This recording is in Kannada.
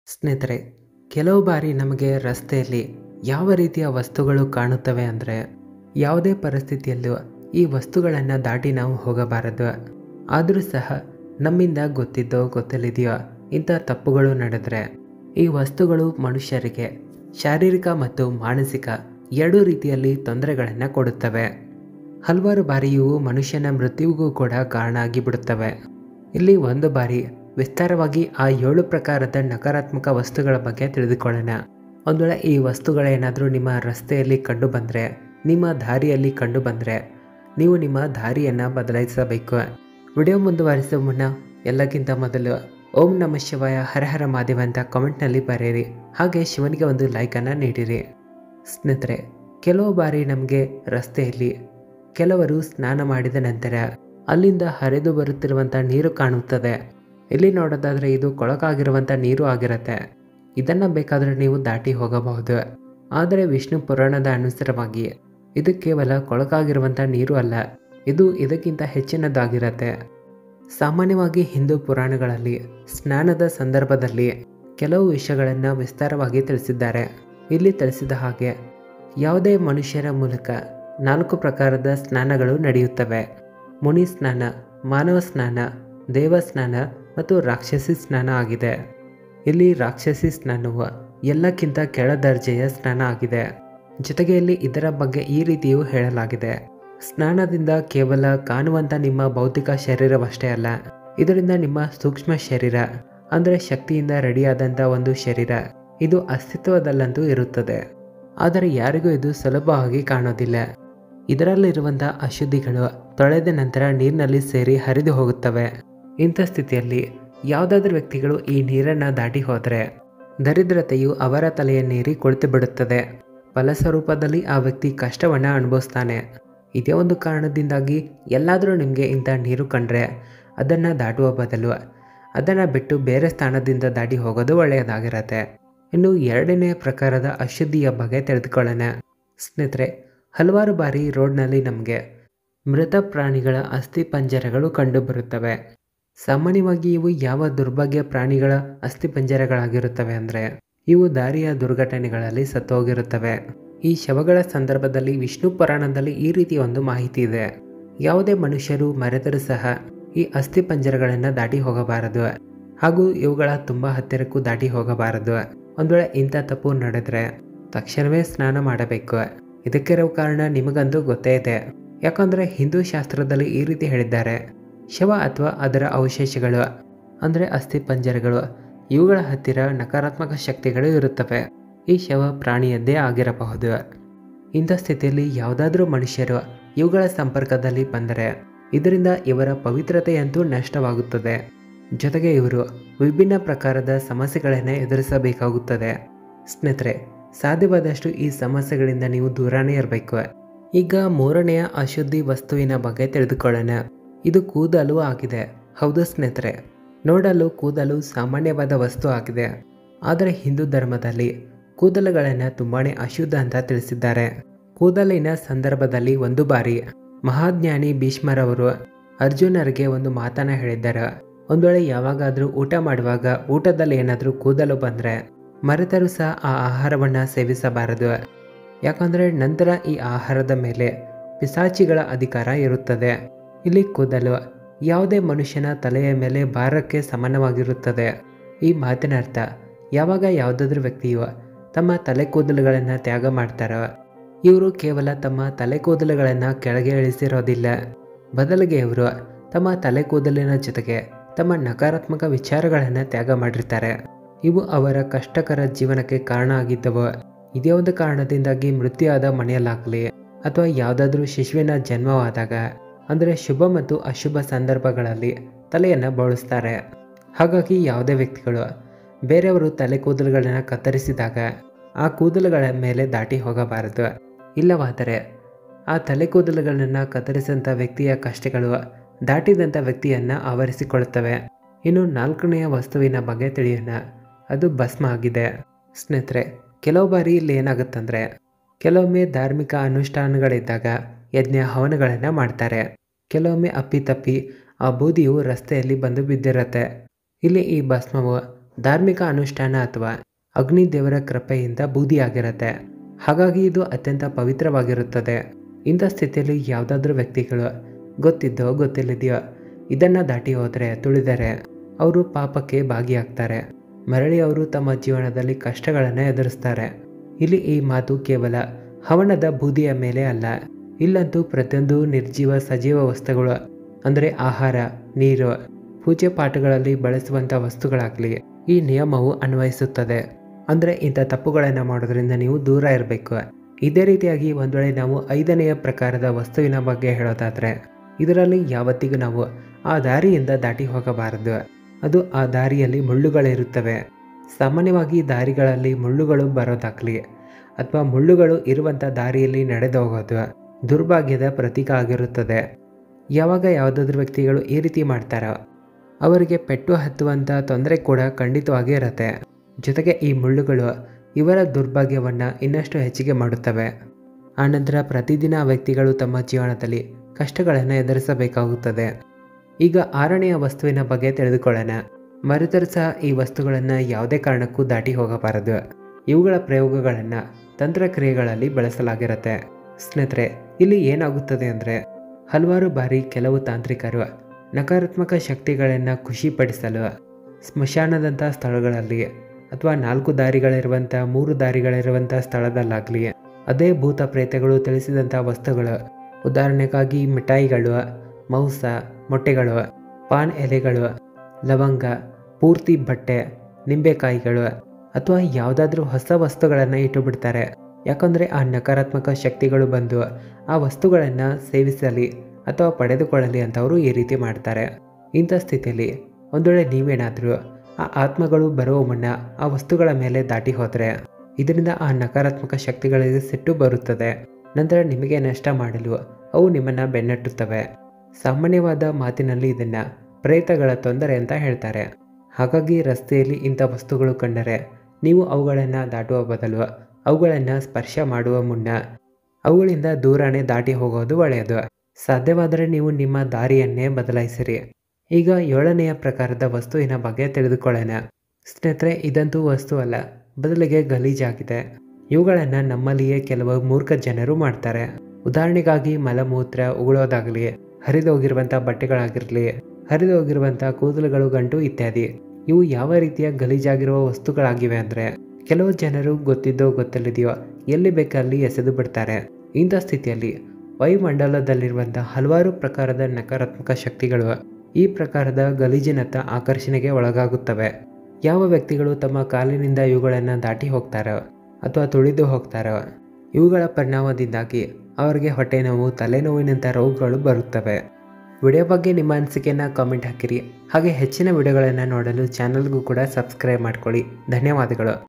ಸ್ನೇಹಿತರೆ ಕೆಲವು ಬಾರಿ ನಮಗೆ ರಸ್ತೆಯಲ್ಲಿ ಯಾವ ರೀತಿಯ ವಸ್ತುಗಳು ಕಾಣುತ್ತವೆ ಅಂದರೆ ಯಾವುದೇ ಪರಿಸ್ಥಿತಿಯಲ್ಲೂ ಈ ವಸ್ತುಗಳನ್ನು ದಾಟಿ ನಾವು ಹೋಗಬಾರದು ಆದರೂ ಸಹ ನಮ್ಮಿಂದ ಗೊತ್ತಿದ್ದೋ ಗೊತ್ತಿಲ್ಲದೆಯೋ ಇಂಥ ತಪ್ಪುಗಳು ನಡೆದರೆ ಈ ವಸ್ತುಗಳು ಮನುಷ್ಯರಿಗೆ ಶಾರೀರಿಕ ಮತ್ತು ಮಾನಸಿಕ ಎರಡೂ ರೀತಿಯಲ್ಲಿ ತೊಂದರೆಗಳನ್ನು ಕೊಡುತ್ತವೆ ಹಲವಾರು ಬಾರಿ ಇವು ಮನುಷ್ಯನ ಮೃತ್ಯುವಿಗೂ ಕೂಡ ಕಾರಣ ಆಗಿಬಿಡುತ್ತವೆ ಇಲ್ಲಿ ಒಂದು ಬಾರಿ ವಿಸ್ತಾರವಾಗಿ ಆ ಏಳು ಪ್ರಕಾರದ ನಕಾರಾತ್ಮಕ ವಸ್ತುಗಳ ಬಗ್ಗೆ ತಿಳಿದುಕೊಳ್ಳೋಣ ಒಂದು ವೇಳೆ ಈ ವಸ್ತುಗಳೇನಾದರೂ ನಿಮ್ಮ ರಸ್ತೆಯಲ್ಲಿ ಕಂಡು ಬಂದರೆ ನಿಮ್ಮ ದಾರಿಯಲ್ಲಿ ಕಂಡು ಬಂದರೆ ನೀವು ನಿಮ್ಮ ದಾರಿಯನ್ನು ಬದಲಾಯಿಸಬೇಕು ವಿಡಿಯೋ ಮುಂದುವರಿಸುವ ಮುನ್ನ ಎಲ್ಲಕ್ಕಿಂತ ಮೊದಲು ಓಂ ನಮ ಶಿವಾಯ ಹರ ಹರ ಮಾದೇವ ಅಂತ ಕಾಮೆಂಟ್ನಲ್ಲಿ ಬರೆಯಿರಿ ಹಾಗೆ ಶಿವನಿಗೆ ಒಂದು ಲೈಕನ್ನು ನೀಡಿರಿ ಸ್ನೇಹಿತರೆ ಕೆಲವು ಬಾರಿ ನಮಗೆ ರಸ್ತೆಯಲ್ಲಿ ಕೆಲವರು ಸ್ನಾನ ಮಾಡಿದ ನಂತರ ಅಲ್ಲಿಂದ ಹರಿದು ಬರುತ್ತಿರುವಂಥ ನೀರು ಕಾಣುತ್ತದೆ ಇಲ್ಲಿ ನೋಡೋದಾದರೆ ಇದು ಕೊಳಕಾಗಿರುವಂಥ ನೀರು ಆಗಿರುತ್ತೆ ಇದನ್ನು ಬೇಕಾದರೆ ನೀವು ದಾಟಿ ಹೋಗಬಹುದು ಆದರೆ ವಿಷ್ಣು ಪುರಾಣದ ಅನುಸಾರವಾಗಿ ಇದು ಕೇವಲ ಕೊಳಕಾಗಿರುವಂಥ ನೀರು ಅಲ್ಲ ಇದು ಇದಕ್ಕಿಂತ ಹೆಚ್ಚಿನದಾಗಿರುತ್ತೆ ಸಾಮಾನ್ಯವಾಗಿ ಹಿಂದೂ ಪುರಾಣಗಳಲ್ಲಿ ಸ್ನಾನದ ಸಂದರ್ಭದಲ್ಲಿ ಕೆಲವು ವಿಷಯಗಳನ್ನು ವಿಸ್ತಾರವಾಗಿ ತಿಳಿಸಿದ್ದಾರೆ ಇಲ್ಲಿ ತಿಳಿಸಿದ ಹಾಗೆ ಯಾವುದೇ ಮನುಷ್ಯರ ಮೂಲಕ ನಾಲ್ಕು ಪ್ರಕಾರದ ಸ್ನಾನಗಳು ನಡೆಯುತ್ತವೆ ಮುನಿ ಸ್ನಾನ ಮಾನವ ಸ್ನಾನ ದೇವ ಸ್ನಾನ ಮತ್ತು ರಾಕ್ಷಸಿ ಸ್ನಾನ ಆಗಿದೆ ಇಲ್ಲಿ ರಾಕ್ಷಸಿ ಸ್ನಾನವು ಎಲ್ಲಕ್ಕಿಂತ ಕೆಳ ದರ್ಜೆಯ ಸ್ನಾನ ಆಗಿದೆ ಜೊತೆಗೆ ಇಲ್ಲಿ ಇದರ ಬಗ್ಗೆ ಈ ರೀತಿಯೂ ಹೇಳಲಾಗಿದೆ ಸ್ನಾನದಿಂದ ಕೇವಲ ಕಾಣುವಂಥ ನಿಮ್ಮ ಭೌತಿಕ ಶರೀರವಷ್ಟೇ ಅಲ್ಲ ಇದರಿಂದ ನಿಮ್ಮ ಸೂಕ್ಷ್ಮ ಶರೀರ ಅಂದರೆ ಶಕ್ತಿಯಿಂದ ರೆಡಿಯಾದಂಥ ಒಂದು ಶರೀರ ಇದು ಅಸ್ತಿತ್ವದಲ್ಲಂತೂ ಇರುತ್ತದೆ ಆದರೆ ಯಾರಿಗೂ ಇದು ಸುಲಭವಾಗಿ ಕಾಣೋದಿಲ್ಲ ಇದರಲ್ಲಿರುವಂಥ ಅಶುದ್ಧಿಗಳು ತೊಳೆದ ನಂತರ ನೀರಿನಲ್ಲಿ ಸೇರಿ ಹರಿದು ಹೋಗುತ್ತವೆ ಇಂಥ ಸ್ಥಿತಿಯಲ್ಲಿ ಯಾವುದಾದ್ರೂ ವ್ಯಕ್ತಿಗಳು ಈ ನೀರನ್ನು ದಾಟಿ ಹೋದರೆ ದರಿದ್ರತೆಯು ಅವರ ತಲೆಯನ್ನೇರಿ ಕುಳಿತು ಬಿಡುತ್ತದೆ ಫಲಸ್ವರೂಪದಲ್ಲಿ ಆ ವ್ಯಕ್ತಿ ಕಷ್ಟವನ್ನು ಅನುಭವಿಸ್ತಾನೆ ಇದೇ ಒಂದು ಕಾರಣದಿಂದಾಗಿ ಎಲ್ಲಾದರೂ ನಿಮಗೆ ಇಂಥ ನೀರು ಕಂಡ್ರೆ ಅದನ್ನು ದಾಟುವ ಬದಲು ಅದನ್ನು ಬಿಟ್ಟು ಬೇರೆ ಸ್ಥಾನದಿಂದ ದಾಟಿ ಹೋಗೋದು ಒಳ್ಳೆಯದಾಗಿರತ್ತೆ ಇನ್ನು ಎರಡನೇ ಪ್ರಕಾರದ ಅಶುದ್ಧಿಯ ಬಗ್ಗೆ ತಿಳಿದುಕೊಳ್ಳೋಣ ಸ್ನೇಹಿತರೆ ಹಲವಾರು ಬಾರಿ ರೋಡ್ನಲ್ಲಿ ನಮಗೆ ಮೃತ ಪ್ರಾಣಿಗಳ ಅಸ್ಥಿ ಪಂಜರಗಳು ಕಂಡುಬರುತ್ತವೆ ಸಾಮಾನ್ಯವಾಗಿ ಇವು ಯಾವ ದುರ್ಭಾಗ್ಯ ಪ್ರಾಣಿಗಳ ಅಸ್ಥಿ ಪಂಜರಗಳಾಗಿರುತ್ತವೆ ಅಂದರೆ ಇವು ದಾರಿಯ ದುರ್ಘಟನೆಗಳಲ್ಲಿ ಸತ್ತೋಗಿರುತ್ತವೆ ಈ ಶವಗಳ ಸಂದರ್ಭದಲ್ಲಿ ವಿಷ್ಣು ಪುರಾಣದಲ್ಲಿ ಈ ರೀತಿಯ ಒಂದು ಮಾಹಿತಿ ಇದೆ ಯಾವುದೇ ಮನುಷ್ಯರು ಮರೆತರೂ ಸಹ ಈ ಅಸ್ಥಿ ಪಂಜರಗಳನ್ನು ದಾಟಿ ಹೋಗಬಾರದು ಹಾಗೂ ಇವುಗಳ ತುಂಬ ಹತ್ತಿರಕ್ಕೂ ದಾಟಿ ಹೋಗಬಾರದು ಒಂದು ವೇಳೆ ಇಂಥ ತಪ್ಪು ನಡೆದ್ರೆ ತಕ್ಷಣವೇ ಸ್ನಾನ ಮಾಡಬೇಕು ಇದಕ್ಕಿರೋ ಕಾರಣ ನಿಮಗಂತೂ ಗೊತ್ತೇ ಇದೆ ಯಾಕಂದರೆ ಹಿಂದೂ ಶಾಸ್ತ್ರದಲ್ಲಿ ಈ ರೀತಿ ಹೇಳಿದ್ದಾರೆ ಶವ ಅಥವಾ ಅದರ ಅವಶೇಷಗಳು ಅಂದರೆ ಅಸ್ಥಿ ಪಂಜರಗಳು ಇವುಗಳ ಹತ್ತಿರ ನಕಾರಾತ್ಮಕ ಶಕ್ತಿಗಳು ಇರುತ್ತವೆ ಈ ಶವ ಪ್ರಾಣಿಯದ್ದೇ ಆಗಿರಬಹುದು ಇಂಥ ಸ್ಥಿತಿಯಲ್ಲಿ ಯಾವುದಾದ್ರೂ ಮನುಷ್ಯರು ಇವುಗಳ ಸಂಪರ್ಕದಲ್ಲಿ ಬಂದರೆ ಇದರಿಂದ ಇವರ ಪವಿತ್ರತೆಯಂತೂ ನಷ್ಟವಾಗುತ್ತದೆ ಜೊತೆಗೆ ಇವರು ವಿಭಿನ್ನ ಪ್ರಕಾರದ ಸಮಸ್ಯೆಗಳನ್ನು ಎದುರಿಸಬೇಕಾಗುತ್ತದೆ ಸ್ನೇಹಿತರೆ ಸಾಧ್ಯವಾದಷ್ಟು ಈ ಸಮಸ್ಯೆಗಳಿಂದ ನೀವು ದೂರನೇ ಇರಬೇಕು ಈಗ ಮೂರನೆಯ ಅಶುದ್ಧಿ ವಸ್ತುವಿನ ಬಗ್ಗೆ ತಿಳಿದುಕೊಳ್ಳೋಣ ಇದು ಕೂದಲು ಆಗಿದೆ ಹೌದು ಸ್ನೇಹಿತರೆ ನೋಡಲು ಕೂದಲು ಸಾಮಾನ್ಯವಾದ ವಸ್ತು ಆಗಿದೆ ಆದರೆ ಹಿಂದೂ ಧರ್ಮದಲ್ಲಿ ಕೂದಲುಗಳನ್ನು ತುಂಬಾ ಅಶುದ್ಧ ಅಂತ ತಿಳಿಸಿದ್ದಾರೆ ಕೂದಲಿನ ಸಂದರ್ಭದಲ್ಲಿ ಒಂದು ಬಾರಿ ಮಹಾಜ್ಞಾನಿ ಭೀಷ್ಮರವರು ಅರ್ಜುನರಿಗೆ ಒಂದು ಮಾತನ್ನ ಹೇಳಿದ್ದಾರೆ ಒಂದು ವೇಳೆ ಯಾವಾಗಾದರೂ ಊಟ ಮಾಡುವಾಗ ಊಟದಲ್ಲಿ ಏನಾದರೂ ಕೂದಲು ಬಂದರೆ ಮರೆತರೂ ಸಹ ಆ ಆಹಾರವನ್ನು ಸೇವಿಸಬಾರದು ಯಾಕಂದರೆ ನಂತರ ಈ ಆಹಾರದ ಮೇಲೆ ಪಿಸಾಚಿಗಳ ಅಧಿಕಾರ ಇರುತ್ತದೆ ಇಲ್ಲಿ ಕೂದಲು ಯಾವುದೇ ಮನುಷ್ಯನ ತಲೆಯ ಮೇಲೆ ಭಾರಕ್ಕೆ ಸಮಾನವಾಗಿರುತ್ತದೆ ಈ ಮಾತಿನ ಅರ್ಥ ಯಾವಾಗ ಯಾವುದಾದ್ರೂ ವ್ಯಕ್ತಿಯು ತಮ್ಮ ತಲೆ ಕೂದಲುಗಳನ್ನು ತ್ಯಾಗ ಮಾಡ್ತಾರೋ ಇವರು ಕೇವಲ ತಮ್ಮ ತಲೆ ಕೂದಲುಗಳನ್ನು ಕೆಳಗೆ ಇಳಿಸಿರೋದಿಲ್ಲ ಬದಲಿಗೆ ಇವರು ತಮ್ಮ ತಲೆ ಕೂದಲಿನ ಜೊತೆಗೆ ತಮ್ಮ ನಕಾರಾತ್ಮಕ ವಿಚಾರಗಳನ್ನು ತ್ಯಾಗ ಮಾಡಿರ್ತಾರೆ ಇವು ಅವರ ಕಷ್ಟಕರ ಜೀವನಕ್ಕೆ ಕಾರಣ ಆಗಿದ್ದವು ಇದೇ ಒಂದು ಕಾರಣದಿಂದಾಗಿ ಮೃತ್ಯು ಆದ ಮನೆಯಲ್ಲಾಗಲಿ ಅಥವಾ ಯಾವುದಾದ್ರೂ ಶಿಶುವಿನ ಜನ್ಮವಾದಾಗ ಅಂದರೆ ಶುಭ ಮತ್ತು ಅಶುಭ ಸಂದರ್ಭಗಳಲ್ಲಿ ತಲೆಯನ್ನು ಬೋಳಿಸ್ತಾರೆ ಹಾಗಾಗಿ ಯಾವುದೇ ವ್ಯಕ್ತಿಗಳು ಬೇರೆಯವರು ತಲೆ ಕೂದಲುಗಳನ್ನು ಕತ್ತರಿಸಿದಾಗ ಆ ಕೂದಲುಗಳ ಮೇಲೆ ದಾಟಿ ಹೋಗಬಾರದು ಇಲ್ಲವಾದರೆ ಆ ತಲೆ ಕೂದಲುಗಳನ್ನು ಕತ್ತರಿಸಿದಂಥ ವ್ಯಕ್ತಿಯ ಕಷ್ಟಗಳು ದಾಟಿದಂಥ ವ್ಯಕ್ತಿಯನ್ನು ಆವರಿಸಿಕೊಳ್ಳುತ್ತವೆ ಇನ್ನು ನಾಲ್ಕನೆಯ ವಸ್ತುವಿನ ಬಗ್ಗೆ ತಿಳಿಯೋಣ ಅದು ಭಸ್ಮ ಆಗಿದೆ ಸ್ನೇಹಿತರೆ ಕೆಲವು ಬಾರಿ ಇಲ್ಲಿ ಏನಾಗುತ್ತಂದರೆ ಕೆಲವೊಮ್ಮೆ ಧಾರ್ಮಿಕ ಅನುಷ್ಠಾನಗಳಿದ್ದಾಗ ಯಜ್ಞ ಹವನಗಳನ್ನು ಮಾಡ್ತಾರೆ ಕೆಲವೊಮ್ಮೆ ಅಪ್ಪಿತಪ್ಪಿ ಆ ಬೂದಿಯು ರಸ್ತೆಯಲ್ಲಿ ಬಂದು ಬಿದ್ದಿರುತ್ತೆ ಇಲ್ಲಿ ಈ ಭಸ್ಮವು ಧಾರ್ಮಿಕ ಅನುಷ್ಠಾನ ಅಥವಾ ಅಗ್ನಿ ದೇವರ ಕೃಪೆಯಿಂದ ಬೂದಿಯಾಗಿರುತ್ತೆ ಹಾಗಾಗಿ ಇದು ಅತ್ಯಂತ ಪವಿತ್ರವಾಗಿರುತ್ತದೆ ಇಂಥ ಸ್ಥಿತಿಯಲ್ಲಿ ಯಾವುದಾದ್ರೂ ವ್ಯಕ್ತಿಗಳು ಗೊತ್ತಿದ್ದೋ ಗೊತ್ತಿಲ್ಲದೆಯೋ ಇದನ್ನು ದಾಟಿ ಹೋದರೆ ತುಳಿದರೆ ಅವರು ಪಾಪಕ್ಕೆ ಭಾಗಿಯಾಗ್ತಾರೆ ಮರಳಿ ಅವರು ತಮ್ಮ ಜೀವನದಲ್ಲಿ ಕಷ್ಟಗಳನ್ನು ಎದುರಿಸ್ತಾರೆ ಇಲ್ಲಿ ಈ ಮಾತು ಕೇವಲ ಹವನದ ಬೂದಿಯ ಮೇಲೆ ಅಲ್ಲ ಇಲ್ಲಂತೂ ಪ್ರತಿಯೊಂದು ನಿರ್ಜೀವ ಸಜೀವ ವಸ್ತುಗಳು ಅಂದರೆ ಆಹಾರ ನೀರು ಪೂಜೆ ಪಾಠಗಳಲ್ಲಿ ಬಳಸುವಂಥ ವಸ್ತುಗಳಾಗಲಿ ಈ ನಿಯಮವು ಅನ್ವಯಿಸುತ್ತದೆ ಅಂದರೆ ಇಂಥ ತಪ್ಪುಗಳನ್ನು ಮಾಡೋದ್ರಿಂದ ನೀವು ದೂರ ಇರಬೇಕು ಇದೇ ರೀತಿಯಾಗಿ ಒಂದು ವೇಳೆ ನಾವು ಐದನೆಯ ಪ್ರಕಾರದ ವಸ್ತುವಿನ ಬಗ್ಗೆ ಹೇಳೋದಾದರೆ ಇದರಲ್ಲಿ ಯಾವತ್ತಿಗೂ ನಾವು ಆ ದಾರಿಯಿಂದ ದಾಟಿ ಹೋಗಬಾರದು ಅದು ಆ ದಾರಿಯಲ್ಲಿ ಮುಳ್ಳುಗಳಿರುತ್ತವೆ ಸಾಮಾನ್ಯವಾಗಿ ದಾರಿಗಳಲ್ಲಿ ಮುಳ್ಳುಗಳು ಬರೋದಾಗಲಿ ಅಥವಾ ಮುಳ್ಳುಗಳು ಇರುವಂಥ ದಾರಿಯಲ್ಲಿ ನಡೆದು ಹೋಗೋದು ದುರ್ಭಾಗ್ಯದ ಪ್ರತೀಕ ಆಗಿರುತ್ತದೆ ಯಾವಾಗ ಯಾವುದಾದ್ರೂ ವ್ಯಕ್ತಿಗಳು ಈ ರೀತಿ ಮಾಡ್ತಾರೋ ಅವರಿಗೆ ಪೆಟ್ಟು ಹತ್ತುವಂಥ ತೊಂದರೆ ಕೂಡ ಖಂಡಿತವಾಗಿ ಇರುತ್ತೆ ಜೊತೆಗೆ ಈ ಮುಳ್ಳುಗಳು ಇವರ ದುರ್ಭಾಗ್ಯವನ್ನು ಇನ್ನಷ್ಟು ಹೆಚ್ಚಿಗೆ ಮಾಡುತ್ತವೆ ಆನಂತರ ಪ್ರತಿದಿನ ಆ ವ್ಯಕ್ತಿಗಳು ತಮ್ಮ ಜೀವನದಲ್ಲಿ ಕಷ್ಟಗಳನ್ನು ಎದುರಿಸಬೇಕಾಗುತ್ತದೆ ಈಗ ಆರನೆಯ ವಸ್ತುವಿನ ಬಗ್ಗೆ ತಿಳಿದುಕೊಳ್ಳೋಣ ಮರೆತರೂ ಸಹ ಈ ವಸ್ತುಗಳನ್ನು ಯಾವುದೇ ಕಾರಣಕ್ಕೂ ದಾಟಿ ಹೋಗಬಾರದು ಇವುಗಳ ಪ್ರಯೋಗಗಳನ್ನು ತಂತ್ರಕ್ರಿಯೆಗಳಲ್ಲಿ ಬಳಸಲಾಗಿರುತ್ತೆ ಸ್ನೇಹಿತರೆ ಇಲ್ಲಿ ಏನಾಗುತ್ತದೆ ಅಂದರೆ ಹಲವಾರು ಬಾರಿ ಕೆಲವು ತಾಂತ್ರಿಕರು ನಕಾರಾತ್ಮಕ ಶಕ್ತಿಗಳನ್ನು ಖುಷಿಪಡಿಸಲು ಸ್ಮಶಾನದಂಥ ಸ್ಥಳಗಳಲ್ಲಿ ಅಥವಾ ನಾಲ್ಕು ದಾರಿಗಳಿರುವಂಥ ಮೂರು ದಾರಿಗಳಿರುವಂಥ ಸ್ಥಳದಲ್ಲಾಗಲಿ ಅದೇ ಭೂತ ಪ್ರೇತಗಳು ತಿಳಿಸಿದಂಥ ವಸ್ತುಗಳು ಉದಾಹರಣೆಗಾಗಿ ಮಿಠಾಯಿಗಳು ಮಾಂಸ ಮೊಟ್ಟೆಗಳು ಪಾನ್ ಎಲೆಗಳು ಲವಂಗ ಪೂರ್ತಿ ಬಟ್ಟೆ ನಿಂಬೆಕಾಯಿಗಳು ಅಥವಾ ಯಾವುದಾದ್ರೂ ಹೊಸ ವಸ್ತುಗಳನ್ನು ಇಟ್ಟು ಬಿಡ್ತಾರೆ ಯಾಕಂದರೆ ಆ ನಕಾರಾತ್ಮಕ ಶಕ್ತಿಗಳು ಬಂದು ಆ ವಸ್ತುಗಳನ್ನು ಸೇವಿಸಲಿ ಅಥವಾ ಪಡೆದುಕೊಳ್ಳಲಿ ಅಂತವರು ಈ ರೀತಿ ಮಾಡ್ತಾರೆ ಇಂಥ ಸ್ಥಿತಿಯಲ್ಲಿ ಒಂದು ವೇಳೆ ನೀವೇನಾದರೂ ಆ ಆತ್ಮಗಳು ಬರುವ ಮುನ್ನ ಆ ವಸ್ತುಗಳ ಮೇಲೆ ದಾಟಿ ಹೋದರೆ ಇದರಿಂದ ಆ ನಕಾರಾತ್ಮಕ ಶಕ್ತಿಗಳಿಗೆ ಸಿಟ್ಟು ಬರುತ್ತದೆ ನಂತರ ನಿಮಗೆ ನಷ್ಟ ಮಾಡಲು ಅವು ನಿಮ್ಮನ್ನು ಬೆನ್ನಟ್ಟುತ್ತವೆ ಸಾಮಾನ್ಯವಾದ ಮಾತಿನಲ್ಲಿ ಇದನ್ನು ಪ್ರೇತಗಳ ತೊಂದರೆ ಅಂತ ಹೇಳ್ತಾರೆ ಹಾಗಾಗಿ ರಸ್ತೆಯಲ್ಲಿ ಇಂಥ ವಸ್ತುಗಳು ಕಂಡರೆ ನೀವು ಅವುಗಳನ್ನು ದಾಟುವ ಬದಲು ಅವುಗಳನ್ನು ಸ್ಪರ್ಶ ಮಾಡುವ ಮುನ್ನ ಅವುಗಳಿಂದ ದೂರನೇ ದಾಟಿ ಹೋಗೋದು ಒಳ್ಳೆಯದು ಸಾಧ್ಯವಾದರೆ ನೀವು ನಿಮ್ಮ ದಾರಿಯನ್ನೇ ಬದಲಾಯಿಸಿರಿ ಈಗ ಏಳನೆಯ ಪ್ರಕಾರದ ವಸ್ತುವಿನ ಬಗ್ಗೆ ತಿಳಿದುಕೊಳ್ಳೋಣ ಸ್ನೇಹಿತರೆ ಇದಂತೂ ವಸ್ತು ಅಲ್ಲ ಬದಲಿಗೆ ಗಲೀಜಾಗಿದೆ ಇವುಗಳನ್ನು ನಮ್ಮಲ್ಲಿಯೇ ಕೆಲವು ಮೂರ್ಖ ಜನರು ಮಾಡ್ತಾರೆ ಉದಾಹರಣೆಗಾಗಿ ಮಲಮೂತ್ರ ಉಗುಳೋದಾಗಲಿ ಹರಿದೋಗಿರುವಂಥ ಬಟ್ಟೆಗಳಾಗಿರಲಿ ಹರಿದೋಗಿರುವಂಥ ಕೂದಲುಗಳು ಗಂಟು ಇತ್ಯಾದಿ ಇವು ಯಾವ ರೀತಿಯ ಗಲೀಜಾಗಿರುವ ವಸ್ತುಗಳಾಗಿವೆ ಅಂದರೆ ಕೆಲವು ಜನರು ಗೊತ್ತಿದ್ದೋ ಗೊತ್ತಿಲ್ಲದೆಯೋ ಎಲ್ಲಿ ಬೇಕಲ್ಲಿ ಎಸೆದು ಬಿಡ್ತಾರೆ ಇಂಥ ಸ್ಥಿತಿಯಲ್ಲಿ ವಾಯುಮಂಡಲದಲ್ಲಿರುವಂಥ ಹಲವಾರು ಪ್ರಕಾರದ ನಕಾರಾತ್ಮಕ ಶಕ್ತಿಗಳು ಈ ಪ್ರಕಾರದ ಗಲೀಜಿನತ್ತ ಆಕರ್ಷಣೆಗೆ ಒಳಗಾಗುತ್ತವೆ ಯಾವ ವ್ಯಕ್ತಿಗಳು ತಮ್ಮ ಕಾಲಿನಿಂದ ಇವುಗಳನ್ನು ದಾಟಿ ಹೋಗ್ತಾರೋ ಅಥವಾ ತುಳಿದು ಹೋಗ್ತಾರೋ ಇವುಗಳ ಪರಿಣಾಮದಿಂದಾಗಿ ಅವರಿಗೆ ಹೊಟ್ಟೆ ನೋವು ತಲೆನೋವಿನಂಥ ರೋಗಗಳು ಬರುತ್ತವೆ ವಿಡಿಯೋ ಬಗ್ಗೆ ನಿಮ್ಮ ಅನಿಸಿಕೆಯನ್ನು ಕಾಮೆಂಟ್ ಹಾಕಿರಿ ಹಾಗೆ ಹೆಚ್ಚಿನ ವಿಡಿಯೋಗಳನ್ನು ನೋಡಲು ಚಾನಲ್ಗೂ ಕೂಡ ಸಬ್ಸ್ಕ್ರೈಬ್ ಮಾಡ್ಕೊಳ್ಳಿ ಧನ್ಯವಾದಗಳು